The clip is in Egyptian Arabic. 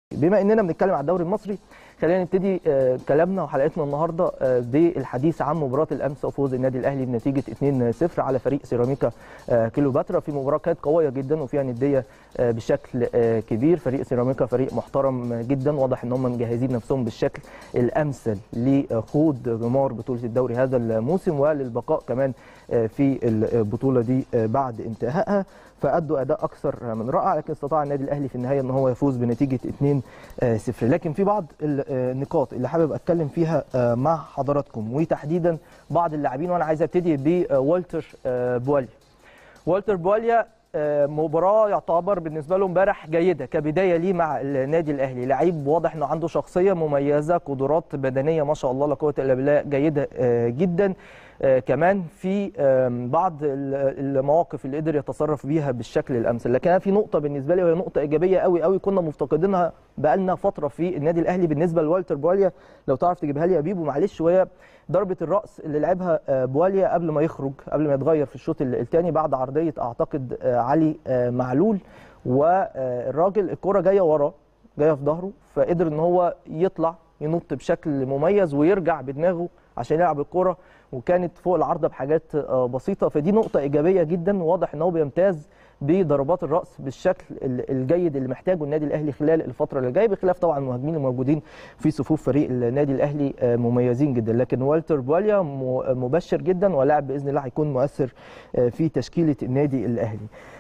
بما اننا بنتكلم على الدوري المصري خلينا نبتدي آه، كلامنا وحلقتنا النهارده آه، بالحديث عن مباراه الامس وفوز النادي الاهلي بنتيجه 2-0 على فريق سيراميكا آه، كيلوباترا في مباراه كانت قويه جدا وفيها نديه آه، بشكل آه، كبير فريق سيراميكا فريق محترم جدا واضح ان هم مجهزين نفسهم بالشكل الامثل لخوض غمار بطوله الدوري هذا الموسم وللبقاء كمان آه، في البطوله دي آه، بعد انتهائها فادوا اداء اكثر من رائع لكن استطاع النادي الاهلي في النهايه ان هو يفوز بنتيجه 2-0 لكن في بعض النقاط اللي حابب اتكلم فيها آه، مع حضراتكم وتحديدا بعض اللاعبين وانا عايز ابتدي بوالتر آه، بواليا والتر بواليا آه، مباراه يعتبر بالنسبه له امبارح جيده كبدايه ليه مع النادي الاهلي لعيب واضح انه عنده شخصيه مميزه قدرات بدنيه ما شاء الله لا قوه الا بالله جيده آه، جدا آه، كمان في آم، بعض ال- المواقف اللي قدر يتصرف بيها بالشكل الامثل لكن أنا في نقطه بالنسبه لي وهي نقطه ايجابيه قوي قوي كنا مفتقدينها بقالنا فتره في النادي الاهلي بالنسبه لوالتر بواليا لو تعرف تجيبها لي يا بيبو معلش وهي ضربه الراس اللي لعبها آه، بواليا قبل ما يخرج قبل ما يتغير في الشوط الثاني بعد عرضيه اعتقد آه، علي آه، معلول والراجل الكره جايه وراه جايه في ظهره فقدر ان هو يطلع ينط بشكل مميز ويرجع بدماغه عشان يلعب الكره وكانت فوق العارضه بحاجات آه، بسيطه فدي نقطه ايجابيه جدا واضح ان هو بيمتاز بضربات الراس بالشكل ال- الجيد اللي محتاجه النادي الاهلي خلال الفتره اللي جايه بخلاف طبعا المهاجمين الموجودين في صفوف فريق النادي الاهلي آه، مميزين جدا لكن والتر بواليا م- مبشر جدا ولاعب باذن الله هيكون مؤثر آه، في تشكيله النادي الاهلي